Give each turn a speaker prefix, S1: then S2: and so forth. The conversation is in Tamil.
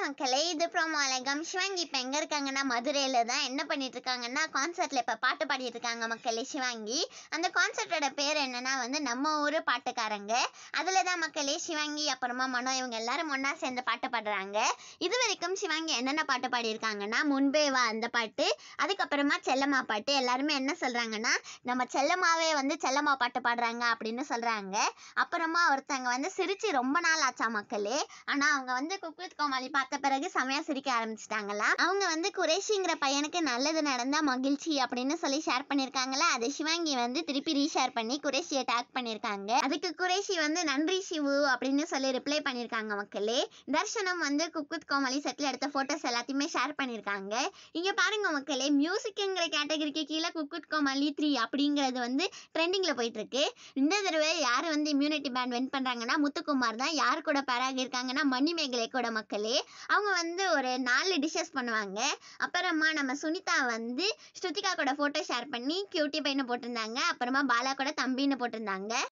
S1: மக்களே இது ப்ரோமோ அழகம் சிவாங்கி இப்போ எங்கே இருக்காங்கன்னா மதுரையில் தான் என்ன பண்ணிட்டு இருக்காங்கன்னா கான்சர்ட்டில் இப்போ பாட்டு பாடிட்டு இருக்காங்க மக்களே சிவாங்கி அந்த கான்சர்ட்டோட பேர் என்னன்னா வந்து நம்ம ஊர் பாட்டுக்காரங்க அதில் தான் மக்களே சிவாங்கி அப்புறமா மனோ இவங்க எல்லாரும் ஒன்றா சேர்ந்து பாட்டு பாடுறாங்க இது வரைக்கும் சிவாங்கி என்னென்ன பாட்டு பாடியிருக்காங்கன்னா முன்பே வா அந்த பாட்டு அதுக்கப்புறமா செல்லம்மா பாட்டு எல்லாருமே என்ன சொல்கிறாங்கன்னா நம்ம செல்லம்மாவே வந்து செல்லம்மா பாட்டு பாடுறாங்க அப்படின்னு சொல்கிறாங்க அப்புறமா ஒருத்தங்க வந்து சிரிச்சு ரொம்ப நாள் ஆச்சா மக்களே ஆனால் அவங்க வந்து குக் வித் கோமாளி பார்த்த பிறகு செமையா சிரிக்க ஆரம்பிச்சிட்டாங்களாம் அவங்க வந்து குரேஷிங்கிற பையனுக்கு நல்லது நடந்தா மகிழ்ச்சி அப்படின்னு சொல்லி ஷேர் பண்ணியிருக்காங்களா அதை சிவாங்கி வந்து திருப்பி ரீஷேர் பண்ணி குரேஷியை டேக் பண்ணியிருக்காங்க அதுக்கு குரேஷி வந்து நன்றி சிவு அப்படின்னு சொல்லி ரிப்ளை பண்ணியிருக்காங்க மக்களே தர்ஷனம் வந்து குக் வித் கோமாளி செட்டில் எடுத்த ஃபோட்டோஸ் எல்லாத்தையுமே ஷேர் பண்ணியிருக்காங்க இங்கே பாருங்க மக்களே மியூசிக்குங்கிற கேட்டகரிக்கு கீழே குக் வித் கோமாளி த்ரீ அப்படிங்கிறது வந்து ட்ரெண்டிங்கில் போயிட்டு இருக்கு இந்த தடவை யார் வந்து இம்யூனிட்டி பேண்ட் வின் பண்ணுறாங்கன்னா முத்துக்குமார் தான் யார் கூட பேராக இருக்காங்கன்னா மணிமேகலை கூட மக்களே அவங்க வந்து ஒரு நாலு டிஷ்ஷஸ் பண்ணுவாங்க அப்புறமா நம்ம சுனிதா வந்து ஸ்ருதிகா கூட ஃபோட்டோ ஷேர் பண்ணி கியூட்டி பையனை போட்டிருந்தாங்க அப்புறமா பாலா கூட தம்பின்னு போட்டிருந்தாங்க